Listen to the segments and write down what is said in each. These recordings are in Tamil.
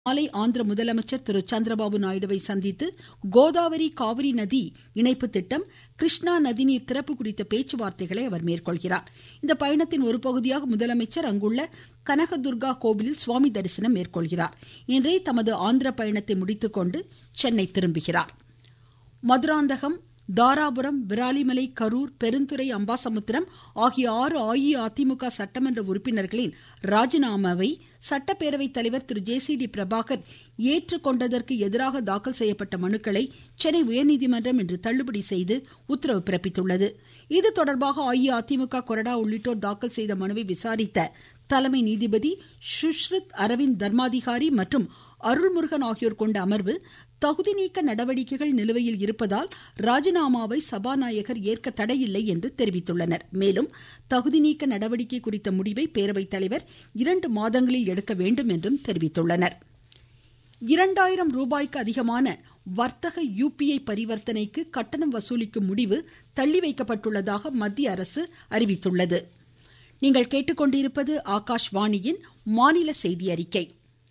மாலை ஆந்திர முதலமைச்சர் திரு சந்திரபாபு நாயுடுவை சந்தித்து கோதாவரி காவிரி நதி இணைப்பு திட்டம் கிருஷ்ணா நதிநீர் திறப்பு குறித்த பேச்சுவார்த்தைகளை அவர் மேற்கொள்கிறார் இந்த பயணத்தின் ஒரு பகுதியாக முதலமைச்சர் அங்குள்ள கனகதுர்கா கோவிலில் சுவாமி தரிசனம் மேற்கொள்கிறார் இன்றே தமது ஆந்திர பயணத்தை முடித்துக்கொண்டு சென்னை திரும்புகிறார் மதுராந்தகம் தாராபுரம் விராலிமலை கரூர் பெருந்துறை அம்பாசமுத்திரம் ஆகிய ஆறு அஇஅதிமுக சட்டமன்ற உறுப்பினர்களின் ராஜினாமாவை சட்டப்பேரவை தலைவர் திரு ஜே சி டி பிரபாகர் ஏற்றுக்கொண்டதற்கு எதிராக தாக்கல் செய்யப்பட்ட மனுக்களை சென்னை உயர்நீதிமன்றம் இன்று தள்ளுபடி செய்து உத்தரவு பிறப்பித்துள்ளது இது தொடர்பாக அஇஅதிமுக கொறடா உள்ளிட்டோர் தாக்கல் செய்த மனுவை விசாரித்த தலைமை நீதிபதி சுஷ்ருத் அரவிந்த் தர்மாதிகாரி மற்றும் அருள்முருகன் ஆகியோர் கொண்ட அமர்வு தகுதி நீக்க நடவடிக்கைகள் நிலுவையில் இருப்பதால் ராஜினாமாவை சபாநாயகர் ஏற்க தடையில்லை என்று தெரிவித்துள்ளனர் மேலும் தகுதி நீக்க நடவடிக்கை குறித்த முடிவை பேரவைத் தலைவர் இரண்டு மாதங்களில் எடுக்க வேண்டும் என்றும் தெரிவித்துள்ளனர் இரண்டாயிரம் ரூபாய்க்கு அதிகமான வர்த்தக யுபிஐ பரிவர்த்தனைக்கு கட்டணம் வசூலிக்கும் முடிவு தள்ளி வைக்கப்பட்டுள்ளதாக மத்திய அரசு அறிவித்துள்ளது நீங்கள் கேட்டுக்கொண்டிருப்பது ஆகாஷ்வாணியின் மாநில செய்தி அறிக்கை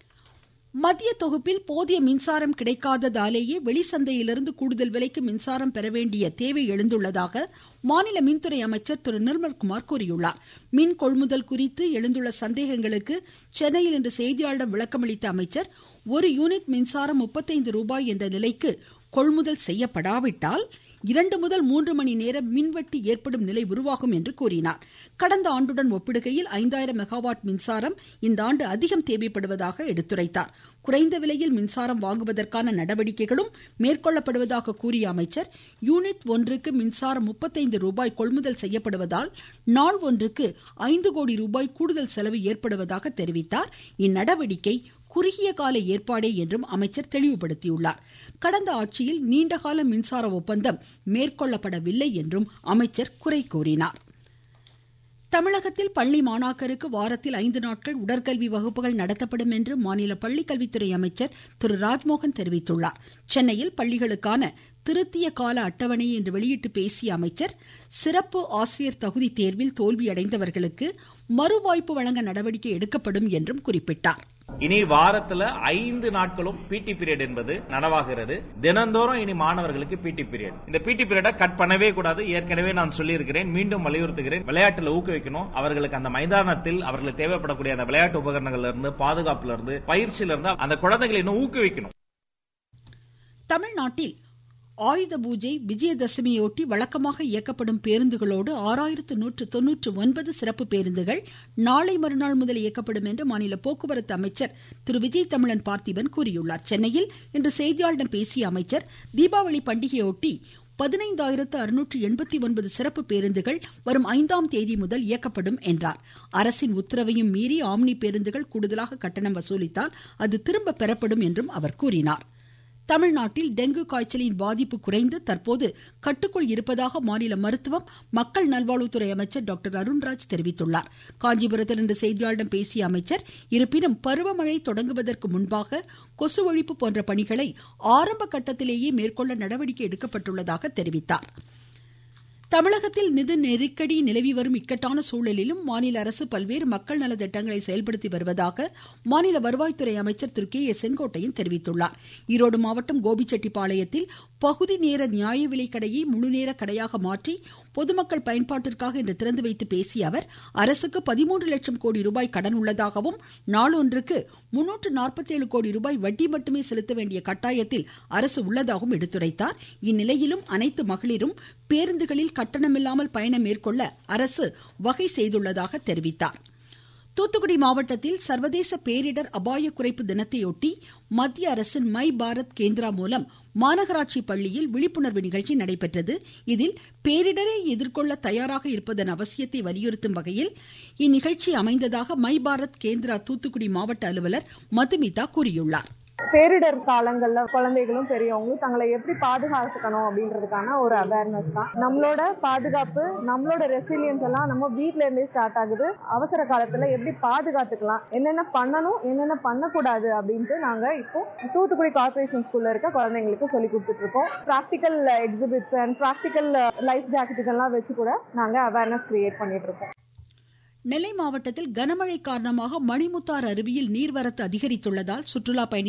மத்திய தொகுப்பில் போதிய மின்சாரம் கிடைக்காததாலேயே வெளிச்சந்தையிலிருந்து கூடுதல் விலைக்கு மின்சாரம் பெற வேண்டிய தேவை எழுந்துள்ளதாக மாநில மின்துறை அமைச்சர் திரு நிர்மல்குமார் கூறியுள்ளார் மின் கொள்முதல் குறித்து எழுந்துள்ள சந்தேகங்களுக்கு சென்னையில் இன்று செய்தியாளர்களிடம் விளக்கமளித்த அமைச்சர் ஒரு யூனிட் மின்சாரம் முப்பத்தைந்து ரூபாய் என்ற நிலைக்கு கொள்முதல் செய்யப்படாவிட்டால் இரண்டு முதல் மூன்று மணி நேரம் மின்வெட்டு ஏற்படும் நிலை உருவாகும் என்று கூறினார் கடந்த ஆண்டுடன் ஒப்பிடுகையில் ஐந்தாயிரம் மெகாவாட் மின்சாரம் இந்த ஆண்டு அதிகம் தேவைப்படுவதாக எடுத்துரைத்தார் குறைந்த விலையில் மின்சாரம் வாங்குவதற்கான நடவடிக்கைகளும் மேற்கொள்ளப்படுவதாக கூறிய அமைச்சர் யூனிட் ஒன்றுக்கு மின்சாரம் முப்பத்தைந்து ரூபாய் கொள்முதல் செய்யப்படுவதால் நாள் ஒன்றுக்கு ஐந்து கோடி ரூபாய் கூடுதல் செலவு ஏற்படுவதாக தெரிவித்தார் இந்நடவடிக்கை குறுகிய கால ஏற்பாடே என்றும் அமைச்சர் தெளிவுபடுத்தியுள்ளார் கடந்த ஆட்சியில் நீண்டகால மின்சார ஒப்பந்தம் மேற்கொள்ளப்படவில்லை என்றும் அமைச்சர் குறை கூறினார் தமிழகத்தில் பள்ளி மாணாக்கருக்கு வாரத்தில் ஐந்து நாட்கள் உடற்கல்வி வகுப்புகள் நடத்தப்படும் என்று மாநில பள்ளிக்கல்வித்துறை அமைச்சர் திரு ராஜ்மோகன் தெரிவித்துள்ளார் சென்னையில் பள்ளிகளுக்கான திருத்திய கால அட்டவணையை இன்று வெளியிட்டு பேசிய அமைச்சர் சிறப்பு ஆசிரியர் தகுதி தேர்வில் தோல்வியடைந்தவர்களுக்கு மறுவாய்ப்பு வழங்க நடவடிக்கை எடுக்கப்படும் என்றும் குறிப்பிட்டார் இனி வாரத்துல ஐந்து நாட்களும் பிடி பீரியட் என்பது நனவாகிறது தினந்தோறும் இனி மாணவர்களுக்கு பிடி பீரியட் இந்த பிடி பீரியட கட் பண்ணவே கூடாது ஏற்கனவே நான் சொல்லியிருக்கிறேன் மீண்டும் வலியுறுத்துகிறேன் விளையாட்டுல ஊக்குவிக்கணும் அவர்களுக்கு அந்த மைதானத்தில் அவர்களுக்கு தேவைப்படக்கூடிய அந்த விளையாட்டு உபகரணங்கள்ல இருந்து பாதுகாப்புல இருந்து பயிற்சியில இருந்து அந்த குழந்தைகளை இன்னும் ஊக்குவிக்கணும் தமிழ்நாட்டில் ஆயுத பூஜை விஜயதசமியொட்டி வழக்கமாக இயக்கப்படும் பேருந்துகளோடு ஆறாயிரத்து நூற்று தொன்னூற்று ஒன்பது சிறப்பு பேருந்துகள் நாளை மறுநாள் முதல் இயக்கப்படும் என்று மாநில போக்குவரத்து அமைச்சர் திரு விஜய் தமிழன் பார்த்திபன் கூறியுள்ளார் சென்னையில் இன்று செய்தியாளர்களிடம் பேசிய அமைச்சர் தீபாவளி பண்டிகையொட்டி பதினைந்தாயிரத்து அறுநூற்று எண்பத்தி ஒன்பது சிறப்பு பேருந்துகள் வரும் ஐந்தாம் தேதி முதல் இயக்கப்படும் என்றார் அரசின் உத்தரவையும் மீறி ஆம்னி பேருந்துகள் கூடுதலாக கட்டணம் வசூலித்தால் அது திரும்ப பெறப்படும் என்றும் அவர் கூறினார் தமிழ்நாட்டில் டெங்கு காய்ச்சலின் பாதிப்பு குறைந்து தற்போது கட்டுக்குள் இருப்பதாக மாநில மருத்துவம் மக்கள் நல்வாழ்வுத்துறை அமைச்சர் டாக்டர் அருண்ராஜ் தெரிவித்துள்ளார் காஞ்சிபுரத்தில் இன்று செய்தியாளர்களிடம் பேசிய அமைச்சர் இருப்பினும் பருவமழை தொடங்குவதற்கு முன்பாக கொசு ஒழிப்பு போன்ற பணிகளை ஆரம்ப கட்டத்திலேயே மேற்கொள்ள நடவடிக்கை எடுக்கப்பட்டுள்ளதாக தெரிவித்தார் தமிழகத்தில் நிதி நெருக்கடி நிலவி வரும் இக்கட்டான சூழலிலும் மாநில அரசு பல்வேறு மக்கள் நல திட்டங்களை செயல்படுத்தி வருவதாக மாநில வருவாய்த்துறை அமைச்சர் திரு கே ஏ செங்கோட்டையன் தெரிவித்துள்ளார் ஈரோடு மாவட்டம் கோபிச்செட்டிப்பாளையத்தில் பகுதி நேர நியாய விலை கடையை முழுநேர கடையாக மாற்றி பொதுமக்கள் பயன்பாட்டிற்காக இன்று திறந்து வைத்து பேசிய அவர் அரசுக்கு பதிமூன்று லட்சம் கோடி ரூபாய் கடன் உள்ளதாகவும் நாளொன்றுக்கு முன்னூற்று நாற்பத்தி ஏழு கோடி ரூபாய் வட்டி மட்டுமே செலுத்த வேண்டிய கட்டாயத்தில் அரசு உள்ளதாகவும் எடுத்துரைத்தார் இந்நிலையிலும் அனைத்து மகளிரும் பேருந்துகளில் கட்டணமில்லாமல் பயணம் மேற்கொள்ள அரசு வகை செய்துள்ளதாக தெரிவித்தார் தூத்துக்குடி மாவட்டத்தில் சர்வதேச பேரிடர் அபாய குறைப்பு தினத்தையொட்டி மத்திய அரசின் மை பாரத் கேந்திரா மூலம் மாநகராட்சி பள்ளியில் விழிப்புணர்வு நிகழ்ச்சி நடைபெற்றது இதில் பேரிடரை எதிர்கொள்ள தயாராக இருப்பதன் அவசியத்தை வலியுறுத்தும் வகையில் இந்நிகழ்ச்சி அமைந்ததாக மை பாரத் கேந்திரா தூத்துக்குடி மாவட்ட அலுவலர் மதுமிதா கூறியுள்ளார் பேரிடர் காலங்கள்ல குழந்தைகளும் பெரியவங்களும் தங்களை எப்படி பாதுகாத்துக்கணும் அப்படின்றதுக்கான ஒரு அவேர்னஸ் தான் நம்மளோட பாதுகாப்பு நம்மளோட ரெசிலியன்ஸ் எல்லாம் நம்ம வீட்ல இருந்தே ஸ்டார்ட் ஆகுது அவசர காலத்துல எப்படி பாதுகாத்துக்கலாம் என்னென்ன பண்ணணும் என்னென்ன பண்ணக்கூடாது அப்படின்ட்டு நாங்க இப்போ தூத்துக்குடி கார்பரேஷன் ஸ்கூல்ல இருக்க குழந்தைங்களுக்கு சொல்லி கொடுத்துட்டு இருக்கோம் practical exhibits and practical life ஜாக்கெட்டுகள்லாம் வச்சு கூட நாங்க அவேர்னஸ் கிரியேட் பண்ணிட்டு இருக்கோம் நெல்லை மாவட்டத்தில் கனமழை காரணமாக மணிமுத்தாறு அருவியில் நீர்வரத்து அதிகரித்துள்ளதால் சுற்றுலா பயணிகள்